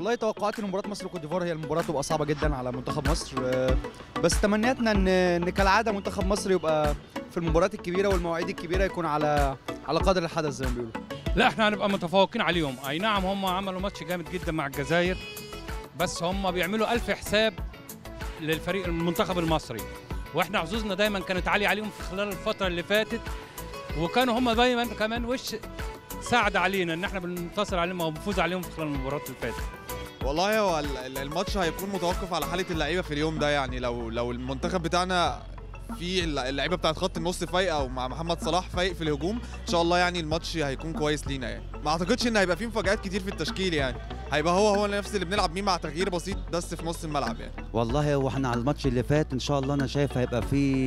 والله توقعاتي ان مباراه مصر وكوت ديفوار هي المباراه تبقى صعبه جدا على منتخب مصر آه، بس تمنياتنا ان ان كالعاده منتخب مصر يبقى في المباريات الكبيره والمواعيد الكبيره يكون على على قدر الحدث زي ما بيقولوا لا احنا هنبقى متفوقين عليهم اي نعم هم عملوا ماتش جامد جدا مع الجزائر بس هم بيعملوا ألف حساب للفريق المنتخب المصري واحنا حظوظنا دايما كانت عاليه عليهم في خلال الفتره اللي فاتت وكانوا هم دايما كمان وش ساعد علينا ان احنا بننتصر عليهم او بنفوز عليهم في خلال المباريات اللي فاتت والله هو ال- ال- الماتش هيكون متوقف على حاله اللعيبه في اليوم ده يعني لو لو المنتخب بتاعنا في الل- اللعيبه بتاعت خط النص فايقه ومع محمد صلاح فايق في الهجوم ان شاء الله يعني الماتش هيكون كويس لينا يعني ما اعتقدش ان هيبقى فيه مفاجآت كتير في التشكيل يعني هيبقى هو هو نفس اللي بنلعب بيه مع تغيير بسيط بس في نص الملعب يعني والله هو احنا على الماتش اللي فات ان شاء الله انا شايف هيبقى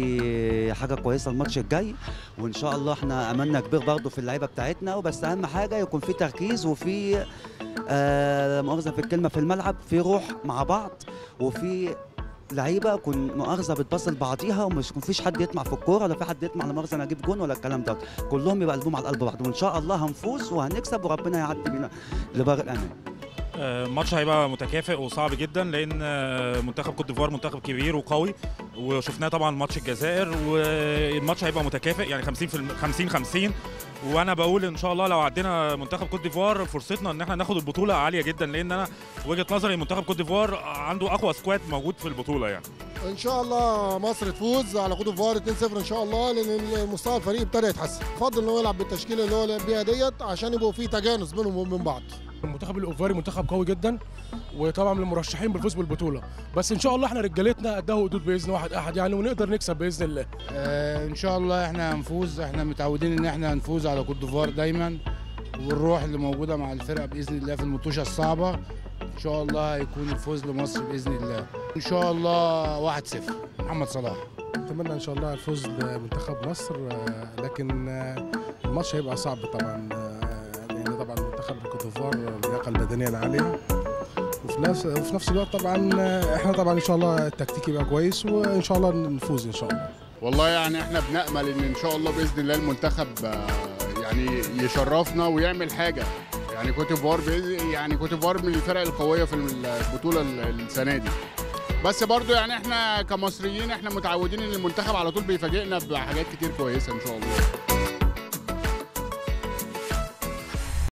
في حاجه كويسه الماتش الجاي وان شاء الله احنا املنا كبير برضه في اللعيبه بتاعتنا وبس اهم حاجه يكون في تركيز وفي آه مؤاخذه في الكلمه في الملعب في روح مع بعض وفي لعيبه كن مؤاخذه بتبص لبعضيها ومش يكون فيش حد يطمع في الكوره ولا في حد يطمع لا مؤاخذه انا اجيب جون ولا الكلام ده كلهم يبقى قلبهم على القلب بعض وان شاء الله هنفوز وهنكسب وربنا يعدي بينا لبر الامان آه، الماتش هيبقى متكافئ وصعب جدا لان آه، منتخب كوت ديفوار منتخب كبير وقوي وشفناه طبعا ماتش الجزائر والماتش هيبقى متكافئ يعني 50 في الم- 50 50 وانا بقول ان شاء الله لو عدينا منتخب كوت ديفوار فرصتنا ان احنا ناخد البطوله عاليه جدا لان انا وجهه نظري منتخب كوت ديفوار عنده اقوى سكواد موجود في البطوله يعني ان شاء الله مصر تفوز على كوت ديفوار 2-0 ان شاء الله لان مستوى الفريق ابتدى يتحسن افضل ان هو يلعب بالتشكيله اللي هو لعب بيها ديت عشان يبقوا في تجانس بينهم وبين بعض المنتخب الاوفاري منتخب قوي جدا وطبعا من المرشحين بالفوز بالبطوله بس ان شاء الله احنا رجالتنا قدها وقدود باذن واحد احد يعني ونقدر نكسب باذن الله آه، ان شاء الله احنا هنفوز احنا متعودين ان احنا هنفوز على كوت ديفوار دايما والروح اللي موجوده مع الفرقه باذن الله في المطوشه الصعبه ان شاء الله هيكون الفوز لمصر باذن الله ان شاء الله 1-0 محمد صلاح اتمنى ان شاء الله الفوز لمنتخب مصر آه، لكن آه، الماتش هيبقى صعب طبعا آه، لان طبعا منتخب كوت ديفوار اللياقه البدنيه العاليه وفي نفس وفي نفس الوقت طبعا آه، احنا طبعا ان شاء الله التكتيك يبقى كويس وان شاء الله نفوز ان شاء الله والله يعني احنا بنأمل ان ان شاء الله باذن الله المنتخب آه، يعني يشرفنا ويعمل حاجه يعني كوت ديفوار بإذن- يعني كوت ديفوار من الفرق القويه في البطوله ال- السنه دي بس برضو يعني احنا كمصريين احنا متعودين ان المنتخب على طول بيفاجئنا بحاجات كتير كويسه ان شاء الله